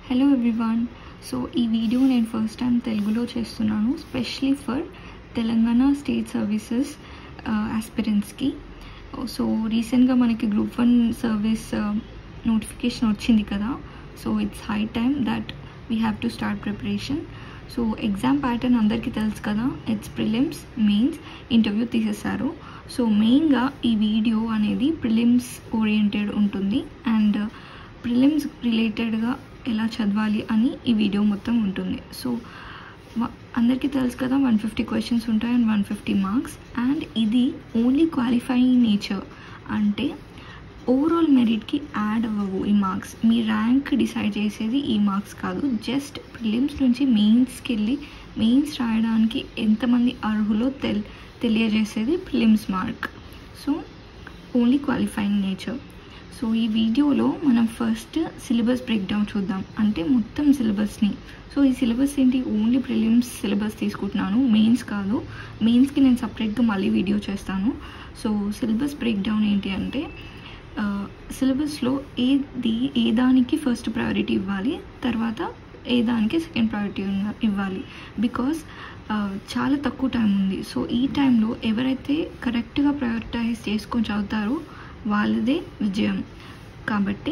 hello everyone so ఈ video నేను first time తెలుగులో చేస్తున్నాను specially for Telangana state services ఆస్పిరెంట్స్కి సో రీసెంట్గా మనకి గ్రూప్ వన్ సర్వీస్ నోటిఫికేషన్ వచ్చింది కదా so it's high time that we have to start preparation so exam pattern అందరికీ తెలుసు కదా ఇట్స్ ప్రిలిమ్స్ మెయిన్స్ ఇంటర్వ్యూ తీసేశారు సో మెయిన్గా ఈ వీడియో అనేది ప్రిలిమ్స్ ఓరియంటెడ్ ఉంటుంది అండ్ ప్రిలిమ్స్ రిలేటెడ్గా ఎలా చదవాలి అని ఈ వీడియో మొత్తం ఉంటుంది సో వ- అందరికీ తెలుసు కదా వన్ ఫిఫ్టీ క్వశ్చన్స్ ఉంటాయి and one fifty marks and ఇది ఓన్లీ క్వాలిఫైయింగ్ నేచర్ అంటే ఓవరాల్ మెరిట్కి యాడ్ అవ్వవు ఈ మార్క్స్ మీ ర్యాంక్ డిసైడ్ చేసేది ఈ మార్క్స్ కాదు జస్ట్ ప్రిలిమ్స్ నుంచి మెయిన్స్కి వెళ్ళి మెయిన్స్ రాయడానికి ఎంతమంది అర్హులో తెల్ తెలియజేసేది prelims mark so only qualifying nature so ఈ వీడియోలో మనం ఫస్ట్ సిలబస్ బ్రేక్ డౌన్ చూద్దాం అంటే మొత్తం సిలబస్ని సో ఈ సిలబస్ ఏంటి ఓన్లీ ప్రిలిమ్స్ సిలబస్ తీసుకుంటున్నాను మెయిన్స్ కాదు మెయిన్స్కి నేను సపరేట్గా మళ్ళీ వీడియో చేస్తాను సో సిలబస్ బ్రేక్ డౌన్ ఏంటి అంటే సిలబస్లో ఏది ఏ దానికి ఫస్ట్ ప్రయారిటీ ఇవ్వాలి తర్వాత ఏ దానికి సెకండ్ ప్రయారిటీ ఇవ్వాలి బికాస్ చాలా తక్కువ టైం ఉంది సో ఈ టైంలో ఎవరైతే కరెక్ట్గా ప్రయారిటైజ్ చేసుకొని చదువుతారో వాళ్ళదే విజయం కాబట్టి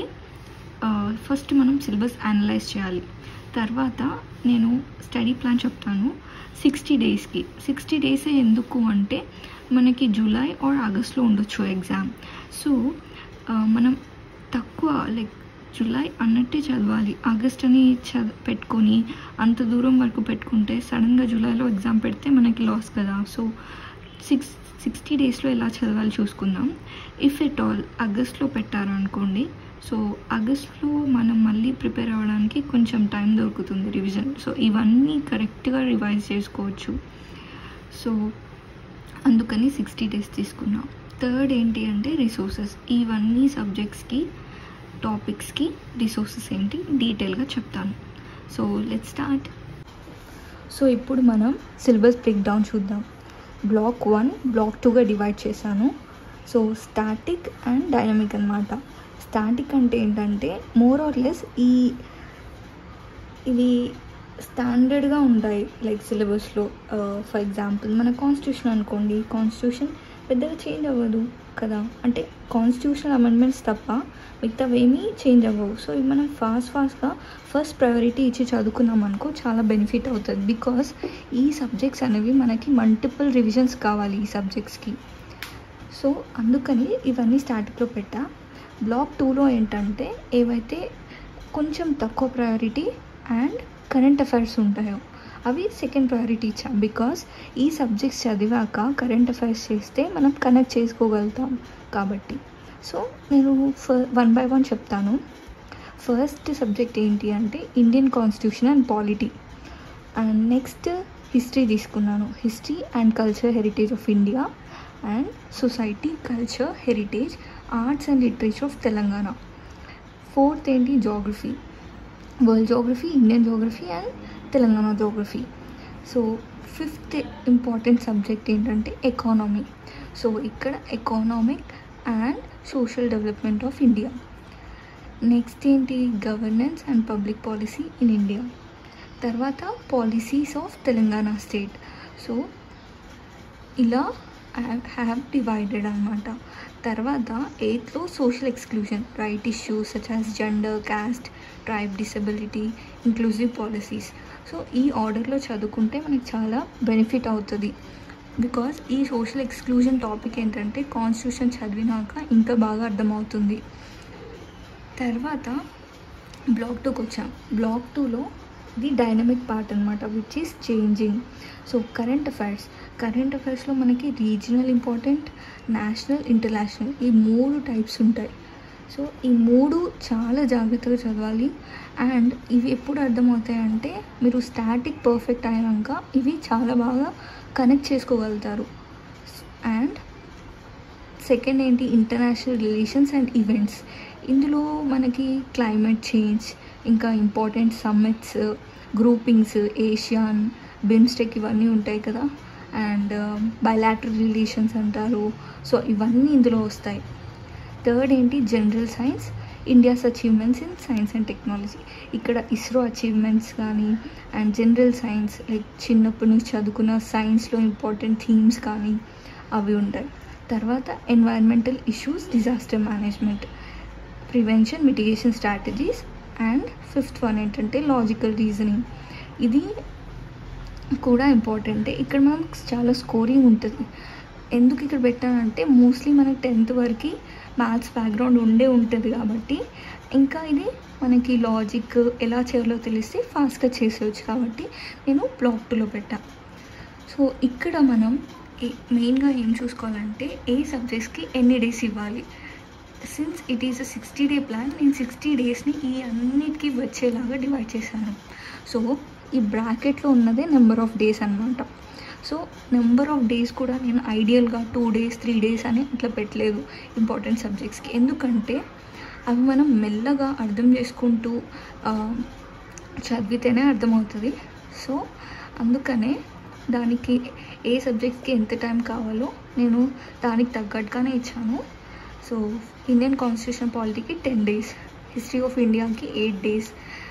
ఫస్ట్ మనం సిలబస్ అనలైజ్ చేయాలి తర్వాత నేను స్టడీ ప్లాన్ చెప్తాను సిక్స్టీ డేస్కి సిక్స్టీ డేసే ఎందుకు అంటే మనకి జూలై ఆర్ ఆగస్ట్లో ఉండొచ్చు ఎగ్జామ్ సో మనం తక్కువ లైక్ జూలై అన్నట్టే చదవాలి ఆగస్ట్ అని చద పెట్టుకొని అంత దూరం వరకు పెట్టుకుంటే సడన్గా జూలైలో ఎగ్జామ్ పెడితే మనకి లాస్ కదా సో సిక్స్ సిక్స్టీ డేస్లో ఎలా చదవాలి చూసుకుందాం ఇఫ్ ఎట్ ఆల్ ఆగస్ట్లో పెట్టారనుకోండి సో ఆగస్ట్లో మనం మళ్ళీ ప్రిపేర్ అవ్వడానికి కొంచెం టైం దొరుకుతుంది రివిజన్ సో ఇవన్నీ కరెక్ట్గా రివైజ్ చేసుకోవచ్చు సో అందుకని సిక్స్టీ డేస్ తీసుకున్నాం థర్డ్ ఏంటి అంటే రిసోర్సెస్ ఇవన్నీ సబ్జెక్ట్స్కి టాపిక్స్కి రిసోర్సెస్ ఏంటి డీటెయిల్గా చెప్తాను సో లెట్ స్టార్ట్ సో ఇప్పుడు మనం సిలబస్ బ్రేక్ డౌన్ చూద్దాం బ్లాక్ వన్ బ్లాక్ టూగా డివైడ్ చేశాను సో స్టాటిక్ అండ్ డైనమిక్ అనమాట స్టాటిక్ అంటే ఏంటంటే మోర్ ఆర్ లెస్ ఈ ఇవి స్టాండర్డ్గా ఉంటాయి లైక్ సిలబస్లో ఫర్ ఎగ్జాంపుల్ మన కాన్స్టిట్యూషన్ అనుకోండి కాన్స్టిట్యూషన్ పెద్దగా చేంజ్ అవ్వదు కదా అంటే కాన్స్టిట్యూషనల్ అమెండ్మెంట్స్ తప్ప మిగతావేమీ చేంజ్ అవ్వవు సో ఇవి మనం ఫాస్ట్ ఫాస్ట్గా ఫస్ట్ ప్రయారిటీ ఇచ్చి చదువుకున్నాం అనుకో చాలా బెనిఫిట్ అవుతుంది బికాస్ ఈ సబ్జెక్ట్స్ అనేవి మనకి మల్టిపుల్ రివిజన్స్ కావాలి ఈ సబ్జెక్ట్స్కి సో అందుకని ఇవన్నీ స్టాటిక్లో పెట్టా బ్లాక్ టూలో ఏంటంటే ఏవైతే కొంచెం తక్కువ ప్రయారిటీ అండ్ కరెంట్ అఫైర్స్ ఉంటాయో అవి సెకండ్ ప్రయారిటీ ఇచ్చాం బికాస్ ఈ సబ్జెక్ట్స్ చదివాక కరెంట్ అఫైర్స్ చేస్తే మనం కనెక్ట్ చేసుకోగలుగుతాం కాబట్టి సో నేను ఫ వన్ బై వన్ చెప్తాను ఫస్ట్ సబ్జెక్ట్ ఏంటి అంటే Indian constitution and polity and next history తీసుకున్నాను history and culture heritage of India and society culture heritage arts and literature of Telangana fourth ఏంటి geography world geography Indian geography and Telangana geography so fifth important subject ఏంటంటే economy so ఇక్కడ economic and social development of India next ఏంటి governance and public policy in India తర్వాత policies of Telangana state so ఇలా have divided అనమాట తర్వాత ఎయిత్లో social exclusion right issues such as gender caste tribe disability inclusive policies so ఈ ఆర్డర్లో చదువుకుంటే మనకి చాలా బెనిఫిట్ అవుతుంది బికాజ్ ఈ సోషల్ ఎక్స్క్లూజన్ టాపిక్ ఏంటంటే కాన్స్టిట్యూషన్ చదివినాక ఇంకా బాగా అర్థమవుతుంది తర్వాత బ్లాక్ టూకి వచ్చాం బ్లాక్ టూలో ది డైనమిక్ పార్ట్ అనమాట which is changing so current affairs current అఫైర్స్లో మనకి రీజనల్ ఇంపార్టెంట్ నేషనల్ ఇంటర్నేషనల్ ఈ మూడు టైప్స్ ఉంటాయి సో ఈ మూడు చాలా జాగ్రత్తగా చదవాలి అండ్ ఇవి ఎప్పుడు అర్థమవుతాయంటే మీరు స్టాటిక్ పర్ఫెక్ట్ అయినాక ఇవి చాలా బాగా కనెక్ట్ చేసుకోగలుగుతారు అండ్ సెకండ్ ఏంటి ఇంటర్నేషనల్ రిలేషన్స్ అండ్ ఈవెంట్స్ ఇందులో మనకి క్లైమేట్ చేంజ్ ఇంకా important summits groupings ASEAN BIMSTEC ఇవన్నీ ఉంటాయి కదా అండ్ బయలాటరల్ రిలేషన్స్ అంటారు సో ఇవన్నీ ఇందులో వస్తాయి థర్డ్ ఏంటి general science India's achievements in science and technology ఇక్కడ ఇస్రో అచీవ్మెంట్స్ కానీ అండ్ జనరల్ సైన్స్ లైక్ చిన్నప్పటి నుంచి చదువుకున్న సైన్స్లో ఇంపార్టెంట్ థీమ్స్ కానీ అవి ఉంటాయి తర్వాత environmental issues disaster management prevention mitigation strategies and fifth one ఏంటంటే లాజికల్ రీజనింగ్ ఇది కూడా ఇంపార్టెంటే ఇక్కడ మనం చాలా స్కోరింగ్ ఉంటుంది ఎందుకు ఇక్కడ పెట్టానంటే మోస్ట్లీ మనకి టెన్త్ వరకు మ్యాథ్స్ బ్యాక్గ్రౌండ్ ఉండే ఉంటుంది కాబట్టి ఇంకా ఇది మనకి లాజిక్ ఎలా చేయాలో తెలిస్తే ఫాస్ట్గా చేసేయచ్చు కాబట్టి నేను బ్లాక్ టూలో పెట్టా సో ఇక్కడ మనం మెయిన్గా ఏం చూసుకోవాలంటే ఏ సబ్జెక్ట్స్కి ఎన్ని డేస్ ఇవ్వాలి since it is a sixty day plan నేను సిక్స్టీ డేస్ని ఈ అన్నిటికీ వచ్చేలాగా డివైడ్ చేశాను సో ఈ బ్రాకెట్లో ఉన్నదే నెంబర్ ఆఫ్ డేస్ అనమాట సో నెంబర్ ఆఫ్ డేస్ కూడా నేను ఐడియల్గా టూ డేస్ త్రీ డేస్ అని ఇట్లా పెట్టలేదు ఇంపార్టెంట్ సబ్జెక్ట్స్కి ఎందుకంటే అవి మనం మెల్లగా అర్థం చేసుకుంటూ ఆ, చదివితేనే అర్థమవుతుంది సో అందుకనే దానికి ఏ సబ్జెక్ట్స్కి ఎంత టైం కావాలో నేను దానికి తగ్గట్టుగానే ఇచ్చాను సో ఇండియన్ కాన్స్టిట్యూషన్ పాలిటీకి టెన్ డేస్ హిస్టరీ ఆఫ్ ఇండియాకి ఎయిట్ డేస్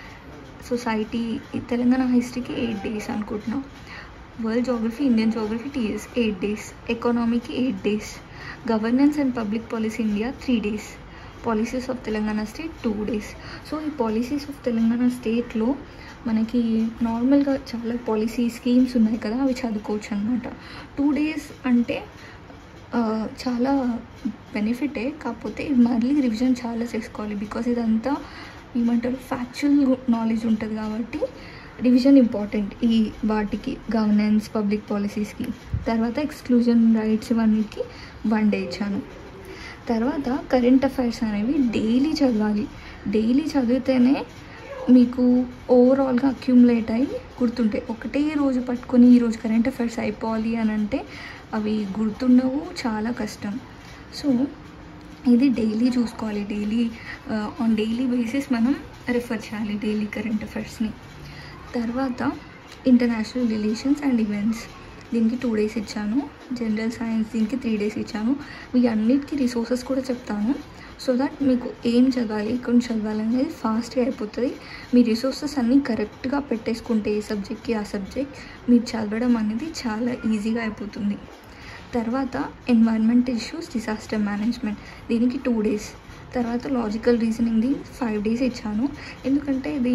సొసైటీ తెలంగాణ హిస్టరీకి ఎయిట్ డేస్ అనుకుంటున్నా world geography Indian geography TS eight days ఎకానమీకి eight days governance and public policy India three days policies of Telangana state two days so ఈ policies of Telangana స్టేట్లో మనకి నార్మల్గా చాలా policy schemes ఉన్నాయి కదా అవి చదువుకోవచ్చు అనమాట టూ డేస్ అంటే ఆ, చాలా బెనిఫిటే కాకపోతే ఇది మళ్ళీ రివిజన్ చాలా చేసుకోవాలి బికాస్ ఇదంతా ఏమంటారు ఫ్యాక్చువల్ నాలెడ్జ్ ఉంటుంది కాబట్టి రివిజన్ ఇంపార్టెంట్ ఈ వాటికి గవర్నెన్స్ పబ్లిక్ పాలసీస్కి తర్వాత ఎక్స్క్లూజన్ రైట్స్ ఇవన్నిటికి వన్ డే ఇచ్చాను తర్వాత కరెంట్ అఫైర్స్ అనేవి డైలీ చదవాలి డైలీ చదివితేనే మీకు ఓవరాల్గా అక్యుములేట్ అయ్యి గుర్తుంటాయి ఒకటే రోజు పట్టుకొని ఈరోజు కరెంట్ అఫైర్స్ అయిపోవాలి అని అంటే అవి గుర్తుండవు చాలా కష్టం సో ఇది డైలీ చూసుకోవాలి డైలీ ఆన్ డైలీ బేసిస్ మనం రిఫర్ చేయాలి డైలీ కరెంట్ అఫైర్స్ని తర్వాత ఇంటర్నేషనల్ రిలేషన్స్ అండ్ ఈవెంట్స్ దీనికి టూ డేస్ ఇచ్చాను జనరల్ సైన్స్ దీనికి త్రీ డేస్ ఇచ్చాను మీ అన్నిటికీ రిసోర్సెస్ కూడా చెప్తాను సో దట్ మీకు ఏం చదవాలి ఎక్కడ నుంచి చదవాలి అనేది ఫాస్ట్గా అయిపోతుంది మీ రిసోర్సెస్ అన్నీ కరెక్ట్గా పెట్టేసుకుంటే ఏ సబ్జెక్ట్కి ఆ సబ్జెక్ట్ మీరు చదవడం అనేది చాలా ఈజీగా అయిపోతుంది తర్వాత ఎన్వైర్న్మెంట్ ఇష్యూస్ డిసాస్టర్ మేనేజ్మెంట్ దీనికి టూ డేస్ తర్వాత లాజికల్ రీజనింగ్ది ఫైవ్ డేస్ ఇచ్చాను ఎందుకంటే ఇది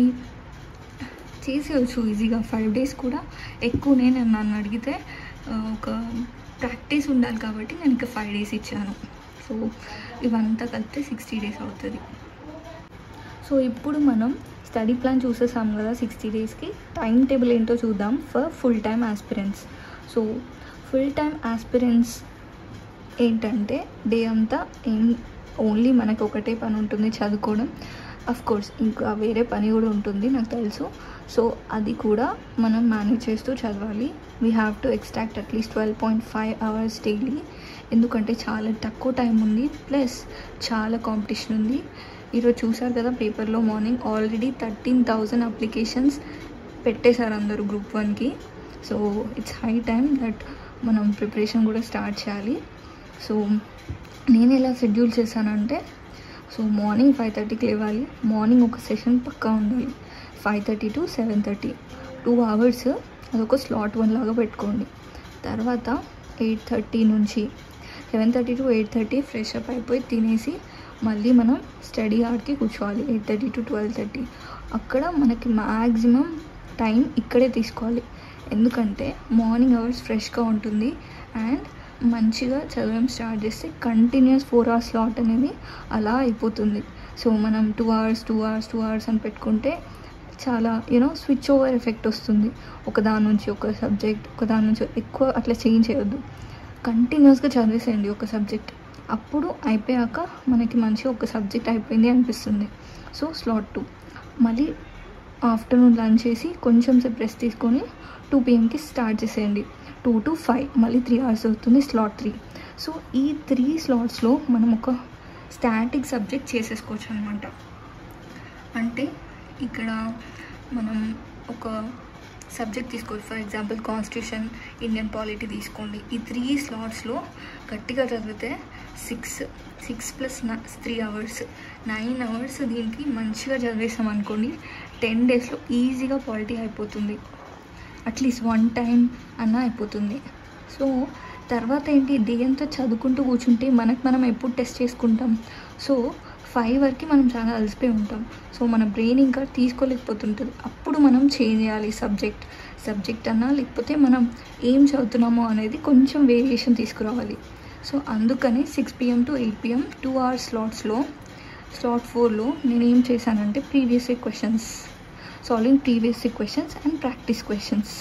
చేసేయచ్చు ఈజీగా ఫైవ్ డేస్ కూడా ఎక్కువనే నేను నన్ను అడిగితే ఆ, ఒక ప్రాక్టీస్ ఉండాలి కాబట్టి నేను ఇంకా ఫైవ్ డేస్ ఇచ్చాను సో ఇవంతా కలిపితే సిక్స్టీ డేస్ అవుతుంది సో ఇప్పుడు మనం స్టడీ ప్లాన్ చూసేసాం కదా సిక్స్టీ డేస్కి టైం టేబుల్ ఏంటో చూద్దాం for full time aspirants so full time aspirants ఏంటంటే డే అంతా ఏం ఓన్లీ మనకు ఒకటే పని ఉంటుంది చదువుకోవడం అఫ్ కోర్స్ ఇంకా వేరే పని కూడా ఉంటుంది నాకు తెలుసు సో అది కూడా మనం మేనేజ్ చేస్తూ చదవాలి we have to extract at least twelve point five hours daily ఎందుకంటే చాలా తక్కువ టైం ఉంది ప్లస్ చాలా కాంపిటీషన్ ఉంది ఈరోజు చూసారు కదా పేపర్లో morning already thirteen thousand applications పెట్టేశారు అందరూ గ్రూప్ వన్కి so it's high time that మనం ప్రిపరేషన్ కూడా స్టార్ట్ చేయాలి సో నేను ఎలా షెడ్యూల్ చేశానంటే సో మార్నింగ్ ఫైవ్ థర్టీకి లేవాలి మార్నింగ్ ఒక సెషన్ పక్కా ఉండాలి five thirty to seven thirty two hours అదొక స్లాట్ వన్ లాగా పెట్టుకోండి తర్వాత ఎయిట్ థర్టీ నుంచి seven thirty to eight thirty fresh up అయిపోయి తినేసి మళ్ళీ మనం స్టడీ అవర్కి కూర్చోవాలి eight thirty to twelve thirty అక్కడ మనకి మ్యాక్సిమం టైం ఇక్కడే తీసుకోవాలి ఎందుకంటే మార్నింగ్ అవర్స్ ఫ్రెష్గా ఉంటుంది అండ్ మంచిగా చదవడం స్టార్ట్ చేస్తే కంటిన్యూస్ ఫోర్ అవర్స్ స్లాట్ అనేది అలా అయిపోతుంది సో మనం two hours two hours two hours అని పెట్టుకుంటే చాలా యూనో స్విచ్ ఓవర్ ఎఫెక్ట్ వస్తుంది ఒక దాని నుంచి ఒక సబ్జెక్ట్ ఒక దాని నుంచి ఎక్కువ అట్లా చేంజ్ చేయొద్దు కంటిన్యూస్గా చదివేసేయండి ఒక సబ్జెక్ట్ అప్పుడు అయిపోయాక మనకి మంచిగా ఒక సబ్జెక్ట్ అయిపోయింది అనిపిస్తుంది సో స్లాట్ టూ మళ్ళీ ఆఫ్టర్నూన్ లంచ్ చేసి కొంచెం సేపు రెస్ట్ తీసుకొని టూ పిఎంకి స్టార్ట్ చేసేయండి టూ టు ఫైవ్ మళ్ళీ త్రీ అవర్స్ అవుతుంది స్లాట్ త్రీ సో ఈ త్రీ స్లాట్స్లో మనం ఒక స్టాటిక్ సబ్జెక్ట్ చేసేసుకోవచ్చు అనమాట అంటే ఇక్కడ మనం ఒక సబ్జెక్ట్ తీసుకోవచ్చు for example constitution Indian polity తీసుకోండి ఈ త్రీ స్లాట్స్లో గట్టిగా చదివితే six six plus three hours nine hours దీనికి మంచిగా చదివేసాం అనుకోండి టెన్ డేస్లో ఈజీగా పాలిటీ అయిపోతుంది అట్లీస్ట్ వన్ టైం అన్న అయిపోతుంది సో తర్వాత ఏంటి డే అంతా చదువుకుంటూ కూర్చుంటే మనకు మనం ఎప్పుడు టెస్ట్ చేసుకుంటాం సో ఫైవ్ వరకు మనం చాలా అలసిపోయి ఉంటాం సో మన బ్రెయిన్ ఇంకా తీసుకోలేకపోతుంటుంది అప్పుడు మనం చేంజ్ చేయాలి సబ్జెక్ట్ సబ్జెక్ట్ అన్నా లేకపోతే మనం ఏం చదువుతున్నామో అనేది కొంచెం వేరియేషన్ తీసుకురావాలి సో అందుకని six PM to eight PM two hours స్లాట్స్లో స్లాట్ ఫోర్లో నేను ఏం చేశానంటే previous questions solving previous questions and practice questions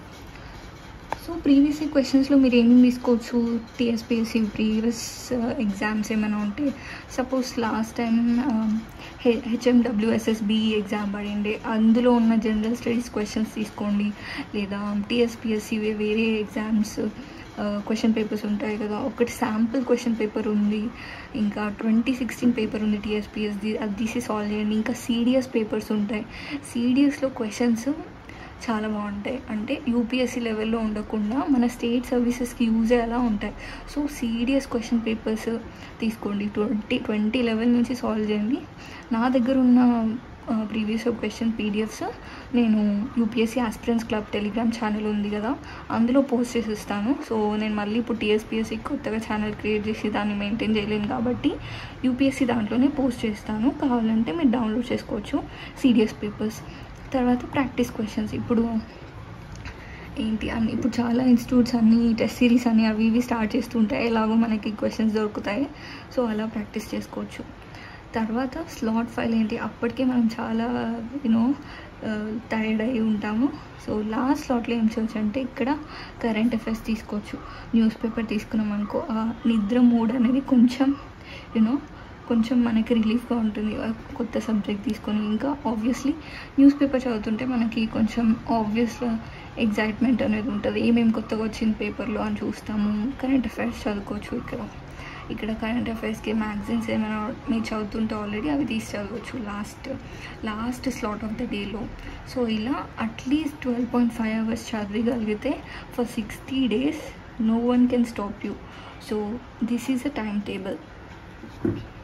so previous క్వశ్చన్స్లో మీరు ఏమేమి తీసుకోవచ్చు టీఎస్పిఎస్సి ప్రీవియస్ ఎగ్జామ్స్ ఏమైనా ఉంటే సపోజ్ లాస్ట్ టైం హె హెచ్ఎండబ్ల్యూఎస్ఎస్బి ఎగ్జామ్ పడిండే అందులో ఉన్న జనరల్ స్టడీస్ క్వశ్చన్స్ తీసుకోండి లేదా టీఎస్పిఎస్సి వేరే ఎగ్జామ్స్ క్వశ్చన్ పేపర్స్ ఉంటాయి కదా ఒకటి శాంపుల్ క్వశ్చన్ పేపర్ ఉంది ఇంకా ట్వంటీ సిక్స్టీన్ పేపర్ ఉంది టీఎస్పిఎస్ది అది తీసి సాల్వ్ చేయండి ఇంకా సిడిఎస్ పేపర్స్ ఉంటాయి సిడిఎస్లో క్వశ్చన్స్ చాలా బాగుంటాయి అంటే యూపీఎస్సీ లెవెల్లో ఉండకుండా మన స్టేట్ సర్వీసెస్కి యూజ్ అయ్యేలా ఉంటాయి సో సిడిఎస్ క్వశ్చన్ పేపర్స్ తీసుకోండి ట్వంటీ ట్వంటీ లెవెల్ నుంచి సాల్వ్ చేయండి నా దగ్గర ఉన్న ప్రీవియస్ క్వశ్చన్ పీడిఎఫ్స్ నేను UPSC aspirants club Telegram channel ఉంది కదా అందులో పోస్ట్ చేసి ఇస్తాను సో నేను మళ్ళీ ఇప్పుడు టీఎస్పీఎస్సీ కొత్తగా ఛానల్ క్రియేట్ చేసి దాన్ని మెయింటైన్ చేయలేను కాబట్టి యూపీఎస్సీ దాంట్లోనే పోస్ట్ చేస్తాను కావాలంటే మీరు డౌన్లోడ్ చేసుకోవచ్చు సిడిఎస్ పేపర్స్ తర్వాత ప్రాక్టీస్ క్వశ్చన్స్ ఇప్పుడు ఏంటి అని ఇప్పుడు చాలా ఇన్స్టిట్యూట్స్ అన్ని టెస్ట్ సిరీస్ అని అవి ఇవి స్టార్ట్ చేస్తుంటాయి ఎలాగో మనకి క్వశ్చన్స్ దొరుకుతాయి సో అలా ప్రాక్టీస్ చేసుకోవచ్చు తర్వాత స్లాట్ ఫైల్ ఏంటి అప్పటికే మనం చాలా యూనో టైర్డ్ అయి ఉంటాము సో లాస్ట్ స్లాట్లో ఏం చేయొచ్చు అంటే ఇక్కడ కరెంట్ అఫైర్స్ తీసుకోవచ్చు న్యూస్ పేపర్ తీసుకున్నాం అనుకో ఆ నిద్ర మూడ్ అనేది కొంచెం యూనో కొంచెం మనకి రిలీఫ్గా ఉంటుంది కొత్త సబ్జెక్ట్ తీసుకొని ఇంకా ఆబ్వియస్లీ న్యూస్ పేపర్ చదువుతుంటే మనకి కొంచెం ఆబ్వియస్గా ఎగ్జైట్మెంట్ అనేది ఉంటుంది ఏమేమి కొత్తగా వచ్చింది పేపర్లో అని చూస్తాము కరెంట్ అఫైర్స్ చదువుకోవచ్చు ఇక్కడ ఇక్కడ కరెంట్ అఫైర్స్కి మ్యాగజైన్స్ ఏమైనా మీరు చదువుతుంటే ఆల్రెడీ అవి తీసి చదవచ్చు last last slot of the డేలో సో ఇలా at least twelve point five hours చదవగలిగితే for sixty days no one can stop you so this is a time table